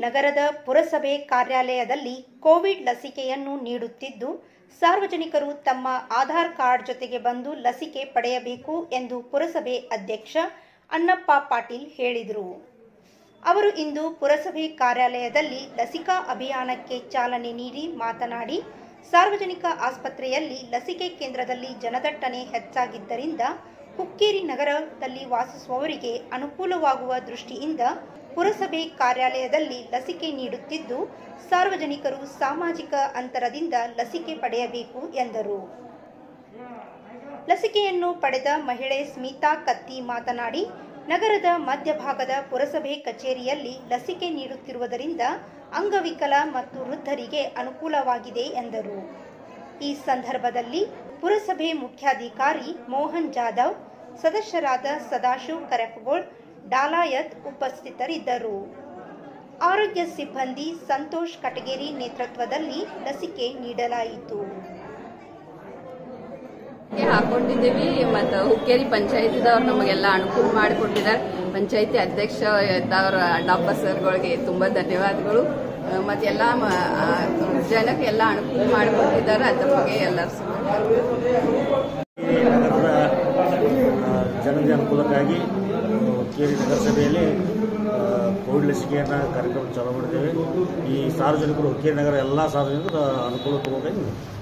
ನಗರದ ಪುರಸಭೆ ಕಾರ್ಯಾಲಯದಲ್ಲಿ ಕೋವಿಡ್ ಲಸಿಕೆಯನ್ನು ನೀಡುತ್ತಿದ್ದು ಸಾರ್ವಜನಿಕರು ತಮ್ಮ ಆಧಾರ್ ಕಾರ್ಡ್ ಜೊತೆಗೆ ಬಂದು ಲಸಿಕೆ ಪಡೆಯಬೇಕು ಎಂದು ಪುರಸಭೆ ಅಧ್ಯಕ್ಷ ಅಣ್ಣಪ್ಪ ಪಾಟೀಲ್ ಹೇಳಿದರು ಅವರು ಇಂದು ಪುರಸಭೆ ಕಾರ್ಯಾಲಯದಲ್ಲಿ ಲಸಿಕಾ ಅಭಿಯಾನಕ್ಕೆ ಚಾಲನೆ ನೀಡಿ ಮಾತನಾಡಿ ಸಾರ್ವಜನಿಕ ಆಸ್ಪತ್ರೆಯಲ್ಲಿ ಲಸಿಕೆ ಕೇಂದ್ರದಲ್ಲಿ ಜನದಟ್ಟಣೆ ಹೆಚ್ಚಾಗಿದ್ದರಿಂದ ಹುಕ್ಕೇರಿ ನಗರದಲ್ಲಿ ವಾಸಿಸುವವರಿಗೆ ಅನುಕೂಲವಾಗುವ ದೃಷ್ಟಿಯಿಂದ ಪುರಸಭೆ ಕಾರ್ಯಾಲಯದಲ್ಲಿ ಲಸಿಕೆ ನೀಡುತ್ತಿದ್ದು ಸಾರ್ವಜನಿಕರು ಸಾಮಾಜಿಕ ಅಂತರದಿಂದ ಲಸಿಕೆ ಪಡೆಯಬೇಕು ಎಂದರು ಲಸಿಕೆಯನ್ನು ಪಡೆದ ಮಹಿಳೆ ಸ್ಮಿತಾ ಕತ್ತಿ ಮಾತನಾಡಿ ನಗರದ ಮಧ್ಯಭಾಗದ ಪುರಸಭೆ ಕಚೇರಿಯಲ್ಲಿ ಲಸಿಕೆ ನೀಡುತ್ತಿರುವುದರಿಂದ ಅಂಗವಿಕಲ ಮತ್ತು ವೃದ್ಧರಿಗೆ ಅನುಕೂಲವಾಗಿದೆ ಎಂದರು ಈ ಸಂದರ್ಭದಲ್ಲಿ ಪುರಸಭೆ ಮುಖ್ಯಾಧಿಕಾರಿ ಮೋಹನ್ ಜಾಧವ್ ಸದಸ್ಯರಾದ ಸದಾಶಿವ್ ಕರೆಫಗೋಳ್ ಡಾಲಾಯತ್ ಉಪಸ್ಥಿತರಿದ್ದರು ಆರೋಗ್ಯ ಸಿಬ್ಬಂದಿ ಸಂತೋಷ್ ಕಟಗೇರಿ ನೇತೃತ್ವದಲ್ಲಿ ಲಸಿಕೆ ನೀಡಲಾಯಿತು ಗೆ ಹಾಕೊಂಡಿದ್ದೀವಿ ಮತ್ತು ಹುಕ್ಕೇರಿ ಪಂಚಾಯತಿದವ್ರು ನಮಗೆಲ್ಲ ಅನುಕೂಲ ಮಾಡಿಕೊಟ್ಟಿದ್ದಾರೆ ಪಂಚಾಯತಿ ಅಧ್ಯಕ್ಷ ಇದ್ದವ್ರ ಅಣ್ಣಪ್ಪ ಸರ್ಗಳಿಗೆ ತುಂಬ ಧನ್ಯವಾದಗಳು ಮತ್ತು ಎಲ್ಲ ಜನಕ್ಕೆ ಎಲ್ಲ ಅನುಕೂಲ ಮಾಡಿಕೊಟ್ಟಿದ್ದಾರೆ ಅದ್ರ ಬಗ್ಗೆ ಎಲ್ಲರೂ ಈ ನಗರದ ಆ, ಜನರ ಅನುಕೂಲಕ್ಕಾಗಿ ಹುಕ್ಕೇರಿ ನಗರಸಭೆಯಲ್ಲಿ ಆ, ಕೋವಿಡ್ ಲಸಿಕೆಯನ್ನು ಕಾರ್ಯಕ್ರಮ ಚಾಲೂ ಮಾಡಿದ್ದೇವೆ ಈ ಸಾರ್ವಜನಿಕರು ಹುಕ್ಕೇರಿ ನಗರ ಎಲ್ಲ ಸಾರ್ವಜನಿಕರು ಅನುಕೂಲ ತಗೋಬೇಕು